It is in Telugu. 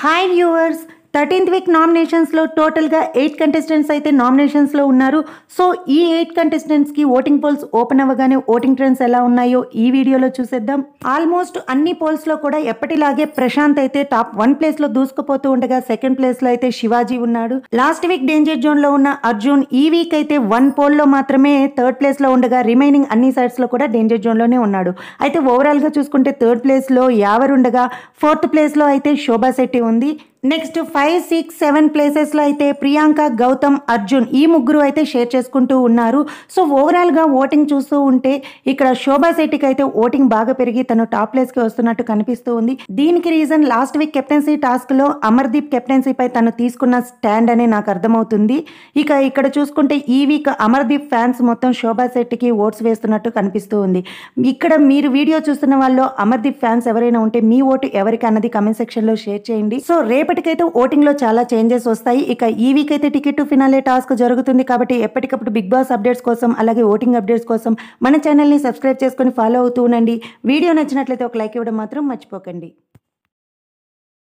హాయ్ వ్యూవర్స్ థర్టీన్త్ వీక్ నామినేషన్స్లో టోటల్గా ఎయిట్ కంటెస్టెంట్స్ అయితే నామినేషన్స్లో ఉన్నారు సో ఈ ఎయిట్ కంటెస్టెంట్స్కి ఓటింగ్ పోల్స్ ఓపెన్ అవ్వగానే ఓటింగ్ ట్రెండ్స్ ఎలా ఉన్నాయో ఈ వీడియోలో చూసేద్దాం ఆల్మోస్ట్ అన్ని పోల్స్లో కూడా ఎప్పటిలాగే ప్రశాంత్ అయితే టాప్ వన్ ప్లేస్లో దూసుకుపోతూ ఉండగా సెకండ్ ప్లేస్లో అయితే శివాజీ ఉన్నాడు లాస్ట్ వీక్ డేంజర్ జోన్లో ఉన్న అర్జున్ ఈ వీక్ అయితే వన్ పోల్లో మాత్రమే థర్డ్ ప్లేస్లో ఉండగా రిమైనింగ్ అన్ని సైడ్స్లో కూడా డేంజర్ జోన్లోనే ఉన్నాడు అయితే ఓవరాల్గా చూసుకుంటే థర్డ్ ప్లేస్లో యావర్ ఉండగా ఫోర్త్ ప్లేస్లో అయితే శోభా శెట్టి ఉంది నెక్స్ట్ ఫైవ్ సిక్స్ సెవెన్ ప్లేసెస్లో అయితే ప్రియాంక గౌతమ్ అర్జున్ ఈ ముగ్గురు అయితే షేర్ చేసుకుంటూ ఉన్నారు సో ఓవరాల్గా ఓటింగ్ చూస్తూ ఉంటే ఇక్కడ శోభా శెట్టికి అయితే ఓటింగ్ బాగా పెరిగి తను టాప్ ప్లేస్కి వస్తున్నట్టు కనిపిస్తూ ఉంది దీనికి రీజన్ లాస్ట్ వీక్ కెప్టెన్సీ టాస్క్లో అమర్దీప్ కెప్టెన్సీపై తను తీసుకున్న స్టాండ్ అని నాకు అర్థమవుతుంది ఇక ఇక్కడ చూసుకుంటే ఈ వీక్ అమర్దీప్ ఫ్యాన్స్ మొత్తం శోభా శెట్టికి ఓట్స్ వేస్తున్నట్టు కనిపిస్తూ ఉంది ఇక్కడ మీరు వీడియో చూస్తున్న వాళ్ళు అమర్దీప్ ఫ్యాన్స్ ఎవరైనా ఉంటే మీ ఓటు ఎవరికి అన్నది కమెంట్ సెక్షన్లో షేర్ చేయండి సో రేపటికైతే ఓటింగ్లో చాలా చేంజెస్ వస్తాయి ఇక ఈ వీక్ అయితే టికెట్ టు ఫినాలే టాస్క్ జరుగుతుంది కాబట్టి ఎప్పటికప్పుడు బిగ్ బాస్ అప్డేట్స్ కోసం అలాగే ఓటింగ్ అప్డేట్స్ కోసం మన ఛానల్ని సబ్స్క్రైబ్ చేసుకొని ఫాలో అవుతూ ఉండండి వీడియో నచ్చినట్లయితే ఒక లైక్ ఇవ్వడం మాత్రం మర్చిపోకండి